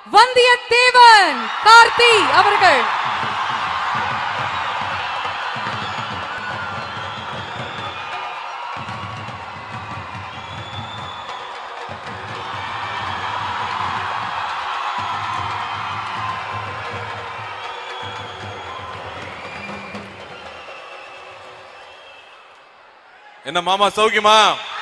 வந்தியத்தேவன் கார்த்தி அவர்கள் என்ன மாமா சௌக்கியமா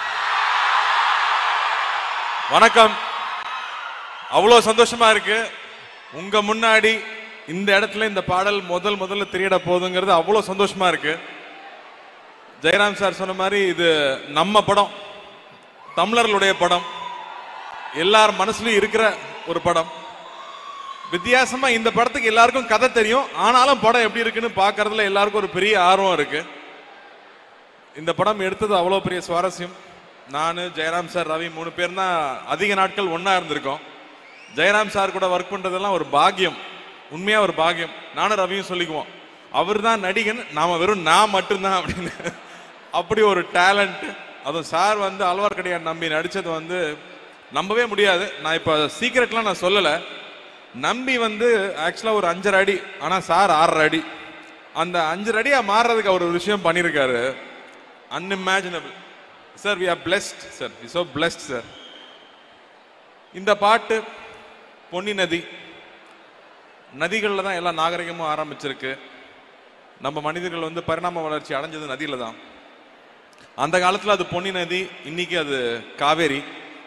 வணக்கம் அவ்வளோ சந்தோஷமா இருக்கு உங்க முன்னாடி இந்த இடத்துல இந்த பாடல் முதல் முதல்ல திரையிட போகுதுங்கிறது அவ்வளோ சந்தோஷமா இருக்கு ஜெயராம் சார் சொன்ன மாதிரி இது நம்ம படம் தமிழர்களுடைய படம் எல்லார் மனசுலயும் இருக்கிற ஒரு படம் வித்தியாசமா இந்த படத்துக்கு எல்லாருக்கும் கதை தெரியும் ஆனாலும் படம் எப்படி இருக்குன்னு பார்க்கறதுல எல்லாருக்கும் ஒரு பெரிய ஆர்வம் இருக்கு இந்த படம் எடுத்தது அவ்வளோ பெரிய சுவாரஸ்யம் நான் ஜெயராம் சார் ரவி மூணு பேர் தான் அதிக நாட்கள் ஒன்றா இருந்திருக்கோம் ஜெயராம் சார் கூட ஒர்க் பண்ணுறதெல்லாம் ஒரு பாக்கியம் உண்மையாக ஒரு பாக்கியம் நானும் ரவியும் சொல்லிக்குவோம் அவர் தான் நடிகன் நாம் வெறும் நான் மட்டும்தான் அப்படின்னு அப்படி ஒரு டேலண்ட் அதுவும் சார் வந்து அல்வார்க்கடியான் நம்பி நடித்தது வந்து நம்பவே முடியாது நான் இப்போ சீக்கிரட்லாம் நான் சொல்லலை நம்பி வந்து ஆக்சுவலாக ஒரு அஞ்சரை அடி ஆனால் சார் ஆறரை அடி அந்த அஞ்சரை அடியாக மாறுறதுக்கு அவர் ஒரு விஷயம் பண்ணியிருக்காரு unimaginable sir we are blessed sir we so blessed sir இந்த பாட்டு பொன்னி நதி நதிகளில் தான் எல்லா நாகரிகமும் ஆரம்பிச்சிருக்கு நம்ம மனிதர்கள் வந்து பரிணாம வளர்ச்சி அடைஞ்சது நதியில தான் அந்த காலத்தில் அது பொன்னி நதி இன்னைக்கு அது காவேரி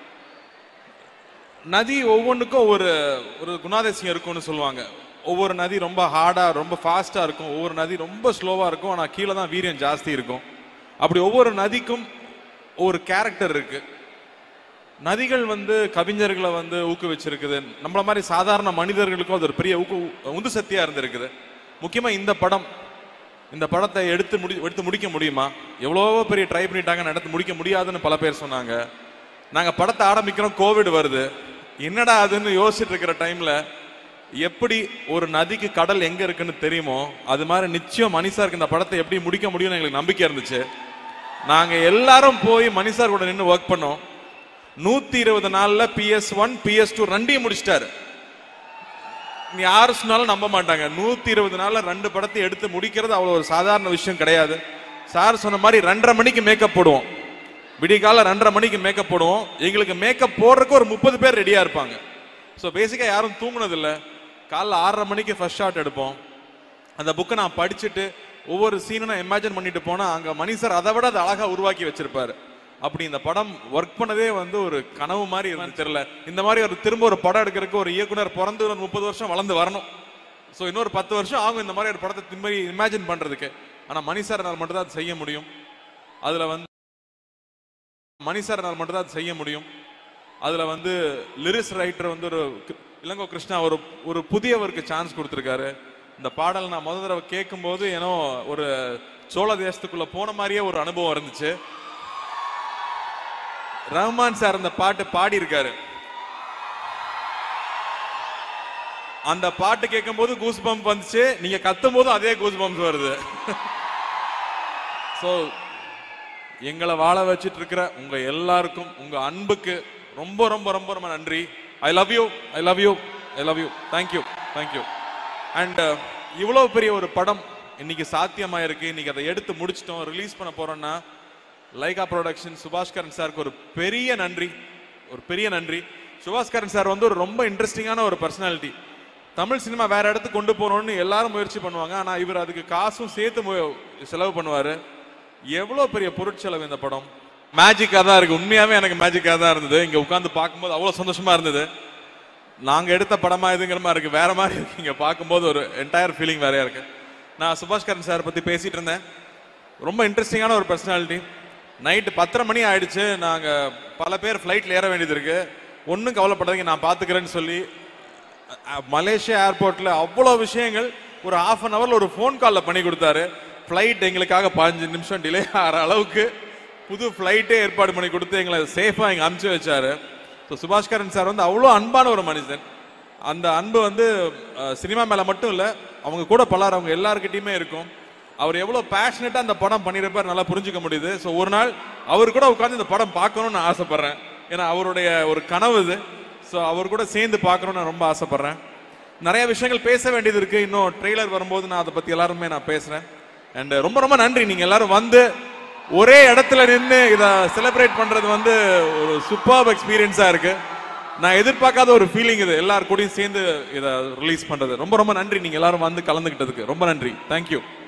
நதி ஒவ்வொன்றுக்கும் ஒரு ஒரு குணாதிசயம் இருக்கும்னு சொல்லுவாங்க ஒவ்வொரு நதி ரொம்ப ஹார்டாக ரொம்ப ஃபாஸ்ட்டாக இருக்கும் ஒவ்வொரு நதி ரொம்ப ஸ்லோவாக இருக்கும் ஆனால் கீழே தான் வீரியம் ஜாஸ்தி இருக்கும் அப்படி ஒவ்வொரு நதிக்கும் ஒரு கேரக்டர் இருக்கு நதிகள் வந்து கவிஞர்களை வந்து ஊக்குவிச்சிருக்குது நம்மள மாதிரி சாதாரண மனிதர்களுக்கும் அது ஒரு பெரிய ஊக்கு உந்து சக்தியா இருந்திருக்குது முக்கியமா இந்த படம் இந்த படத்தை எடுத்து முடி எடுத்து முடிக்க முடியுமா எவ்வளவோ பெரிய ட்ரை பண்ணிட்டாங்க நடத்து முடிக்க முடியாதுன்னு பல பேர் சொன்னாங்க நாங்க படத்தை ஆரம்பிக்கிறோம் கோவிட் வருது என்னடா அதுன்னு யோசிச்சுட்டு இருக்கிற டைம்ல எப்படி ஒரு நதிக்கு கடல் எங்க இருக்குன்னு தெரியுமோ அது மாதிரி நிச்சயம் மணிசாருக்கு இந்த படத்தை எப்படி முடிக்க முடியும்னு எங்களுக்கு நம்பிக்கை இருந்துச்சு நாங்க எல்லாரும் போய் மணிசார் கூட நின்று ஒர்க் பண்ணோம் நூத்தி இருபது நாள்ல பிஎஸ் ஒன் பிஎஸ் டூ ரெண்டையும் முடிச்சிட்டாரு நீ யாரு சொன்னாலும் நம்ப மாட்டாங்க நூத்தி இருபது நாள்ல ரெண்டு படத்தை எடுத்து முடிக்கிறது அவ்வளவு ஒரு சாதாரண விஷயம் கிடையாது சார் சொன்ன மாதிரி ரெண்டரை மணிக்கு மேக்கப் போடுவோம் விடிகால ரெண்டரை மணிக்கு மேக்கப் போடுவோம் எங்களுக்கு மேக்கப் போடுறதுக்கு ஒரு முப்பது பேர் ரெடியா இருப்பாங்க ஸோ பேசிக்கா யாரும் தூங்குனது இல்ல காலைல ஆறரை மணிக்கு ஃபர்ஸ்ட் ஷாட் எடுப்போம் அந்த புக்கை நான் படிச்சுட்டு ஒவ்வொரு சீனும் நான் இமேஜின் பண்ணிட்டு போனா அங்க மணி சார் அதை விட அதை அழகா உருவாக்கி வச்சிருப்பாரு அப்படி இந்த படம் ஒர்க் பண்ணதே வந்து ஒரு கனவு மாதிரி இருந்து தெரியல இந்த மாதிரி ஒரு திரும்ப ஒரு படம் எடுக்கிறதுக்கு ஒரு இயக்குனர் பிறந்து ஒரு முப்பது வருஷம் வளர்ந்து வரணும் ஸோ இன்னொரு பத்து வருஷம் ஆகும் இந்த மாதிரி ஒரு படத்தை திரும்பி இமேஜின் பண்றதுக்கு ஆனா மணி சார்னால் மட்டும் தான் அது செய்ய முடியும் அதுல வந்து மணி சார்னால் மட்டும் தான் அது செய்ய முடியும் அதுல வந்து லிரிக்ஸ் ரைட்டர் வந்து ஒரு கி- இளங்கோ கிருஷ்ணா ஒரு ஒரு புதியவருக்கு சான்ஸ் கொடுத்துருக்காரு இந்த பாடல் நான் முதல் தடவை கேட்கும்போது ஏனோ ஒரு சோழ தேசத்துக்குள்ள போன மாதிரியே ஒரு அனுபவம் இருந்துச்சு ரஹ்மான் சார் அந்த பாட்டு பாடி இருக்காரு அந்த பாட்டு கேட்கும்போது கூஸ் பம்ப் வந்துச்சு நீங்க கத்தும் போதும் அதே கூஸ் பம்ப்ஸ் வருது ஸோ எங்களை வாழ வச்சிட்டு இருக்கிற உங்க எல்லாருக்கும் உங்க அன்புக்கு ரொம்ப ரொம்ப ரொம்ப ரொம்ப நன்றி I love you I love you I love you thank you thank you and இவ்வளோ பெரிய ஒரு படம் இன்னைக்கு சாத்தியமாயிருக்கு இன்னைக்கு அதை எடுத்து முடிச்சிட்டோம் ரிலீஸ் பண்ண போறோம்னா லைகா ப்ரொடக்ஷன் சுபாஷ்கரன் சாருக்கு ஒரு பெரிய நன்றி ஒரு பெரிய நன்றி சுபாஷ்கரன் சார் வந்து ஒரு ரொம்ப இன்ட்ரெஸ்டிங்கான ஒரு பர்சனாலிட்டி தமிழ் சினிமா வேற இடத்துக்கு கொண்டு போகணும்னு எல்லாரும் முயற்சி பண்ணுவாங்க ஆனா இவர் அதுக்கு காசும் சேர்த்து மு- செலவு பண்ணுவாரு எவ்வளவு பெரிய பொருட்செலவு இந்த படம் மேஜிக்காக தான் இருக்கு உண்மையாவே எனக்கு மேஜிக்காக தான் இருந்தது இங்க உட்காந்து பார்க்கும்போது அவ்வளவு சந்தோஷமா இருந்தது நாங்க எடுத்த படமா இதுங்கிற மாதிரி இருக்கு வேற மாதிரி இருக்கு இங்க பார்க்கும்போது ஒரு என்டையர் ஃபீலிங் வேறையா இருக்கு நான் சுபாஷ்கரன் சார் பத்தி பேசிட்டு இருந்தேன் ரொம்ப இன்ட்ரெஸ்டிங்கான ஒரு பர்சனாலிட்டி நைட்டு பத்தரை மணி ஆயிடுச்சு நாங்க பல பேர் ஃப்ளைட்ல ஏற வேண்டியது இருக்கு ஒன்றும் கவலைப்படாதீங்க நான் பார்த்துக்கிறேன்னு சொல்லி அஹ், மலேசியா ஏர்போர்ட்ல அவ்வளோ விஷயங்கள் ஒரு ஹாஃப் அன் ஹவர்ல ஒரு ஃபோன் காலில் பண்ணி கொடுத்தாரு ஃப்ளைட் எங்களுக்காக பதினஞ்சு நிமிஷம் டிலே ஆகிற அளவுக்கு புது ஃப்ளைட்டே ஏற்பாடு பண்ணி கொடுத்து எங்களை சேஃபாக இங்கே அனுப்பிச்சு வச்சாரு ஸோ சுபாஷ்கரன் சார் வந்து அவ்வளோ அன்பான ஒரு மனுஷன் அந்த அன்பு வந்து அஹ், சினிமா மேலே மட்டும் இல்லை அவங்க கூட பலர் அவங்க எல்லாருக்கிட்டையுமே இருக்கும் அவர் எவ்வளோ பேஷனட்டாக அந்த படம் பண்ணியிருப்பார் நல்லா புரிஞ்சுக்க முடியுது ஸோ ஒரு நாள் அவர் கூட உட்காந்து இந்த படம் பார்க்கணும்னு நான் ஆசைப்படுறேன் ஏன்னா அவருடைய ஒரு கனவு இது ஸோ அவர் கூட சேர்ந்து பார்க்கணும்னு நான் ரொம்ப ஆசைப்படுறேன் நிறைய விஷயங்கள் பேச வேண்டியது இருக்கு இன்னும் ட்ரெய்லர் வரும்போது நான் அதை பத்தி எல்லாருமே நான் பேசுறேன் அண்ட் ரொம்ப ரொம்ப நன்றி நீங்க எல்லாரும் வந்து ஒரே இடத்துல நின்று இதை செலிப்ரேட் பண்றது வந்து ஒரு சூப்பர் எக்ஸ்பீரியன்ஸா இருக்கு நான் எதிர்பார்க்காத ஒரு ஃபீலிங் இது எல்லார் கூடயும் சேர்ந்து இதை ரிலீஸ் பண்றது ரொம்ப ரொம்ப நன்றி நீங்க எல்லாரும் வந்து கலந்துக்கிட்டதுக்கு ரொம்ப நன்றி தேங்க்யூ